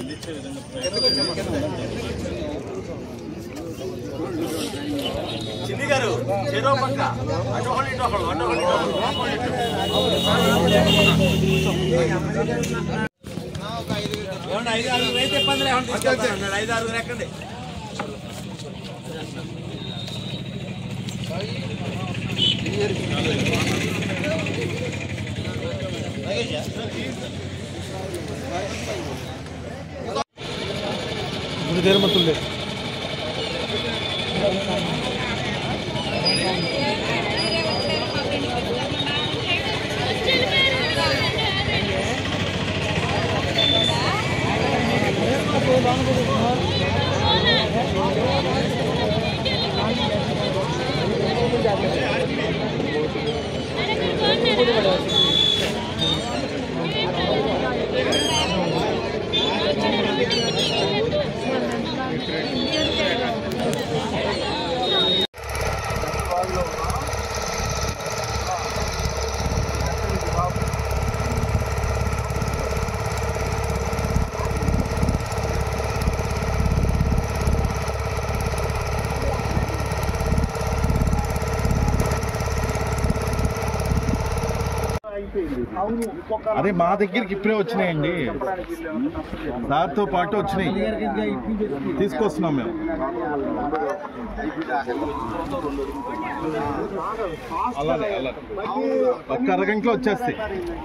అందించే విధంగా చిన్ని గారు చెరో పక్క అటు ఒకళ్ళు ఇటు ఒకళ్ళు అటు ఒకళ్ళు ఇటు ఒకళ్ళు ఏమన్నా ఐదు ఆరుగురు అయితే ఇబ్బంది లేకుండా తీసుకెళ్తాను ఐదు ఆరుగురు ఎక్కండి అదే మా దగ్గరికి ఇప్పుడే వచ్చినాయండి సార్తో పాటు వచ్చినాయి తీసుకొస్తున్నాం మేము అలాగే అలాగే ఒక్క అరగంటలో వచ్చేస్తాయి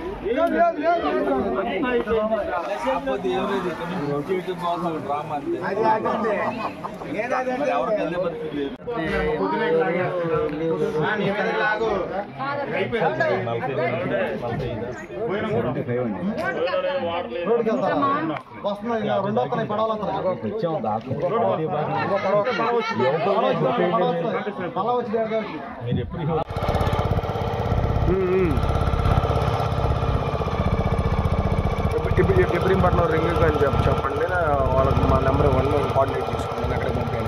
ఇబ్రహీంపట్నం రింగ్ అని చెప్పి చెప్పండి వాళ్ళకి మా నెంబర్ వన్ కోఆర్డినేట్ తీసుకున్నాను ఎక్కడ పంపించాను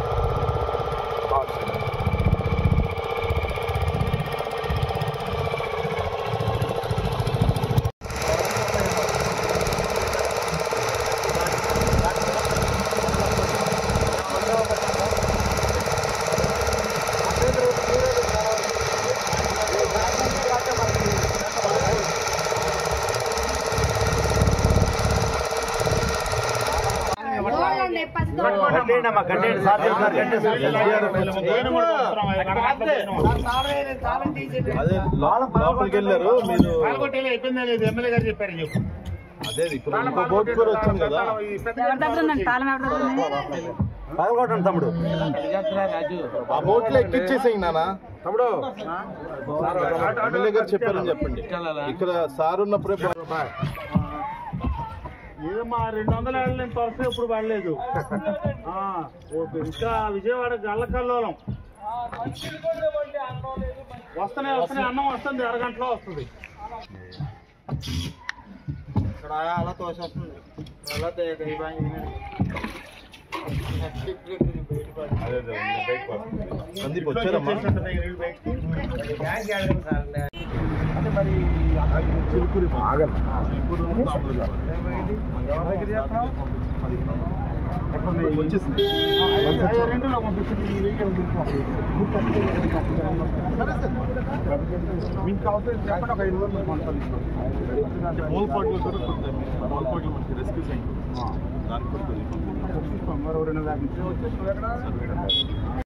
కట్టేయండి అమ్మా కట్టేయండి సార్ చెప్తున్నారు కట్టేయండి అదే లో- లోపలికి వెళ్ళారు మీరు అయిపోయిందా లేదు ఎమ్మెల్యే గారు చెప్పారు చెప్పు అదే ఇప్పుడు ఇంకో బోట్ కూడా వచ్చింది కదా ఎవరి దగ్గర ఉందండి తాళం ఎవరి దగ్గర ఉంది పగలగొట్టండి తమ్ముడు ఆ బోట్ లో ఎక్కిచ్చేసేయి నాన్న తమ్ముడు ఎమ్మెల్యే గారు చెప్పారని చెప్పండి ఇక్కడ సార్ ఉన్నప్పుడే బా- ఏదమ్మా రెండు వందల ఏళ్ళ నేను తొలసి ఎప్పుడు పడలేదు ఆ, ఓకే. ఇంకా విజయవాడ గల్లకల్లోలం వస్తున్నాయి వస్తున్నాయి అన్నం వస్తుంది అరగంటలో వస్తుంది ఇక్కడ అలా తోసేస్తుంది అలా అదే అదే బయటకు వస్తుంది. సందీప్ వచ్చారమ్మా రెండులో పంపిస్తుంది ఈ వెహికల్ మీకు అవసరం చెప్పండి ఒక ఐదు రోజులు పంపాలి మూలపాట్లో కూడా కొంచెం మూలపాట్లో మనకి రెస్క్యూస్ అయింది దానికి కూడా కొద్దిగా మరో రెండు దాకా వచ్చేస్తుంది ఎక్కడ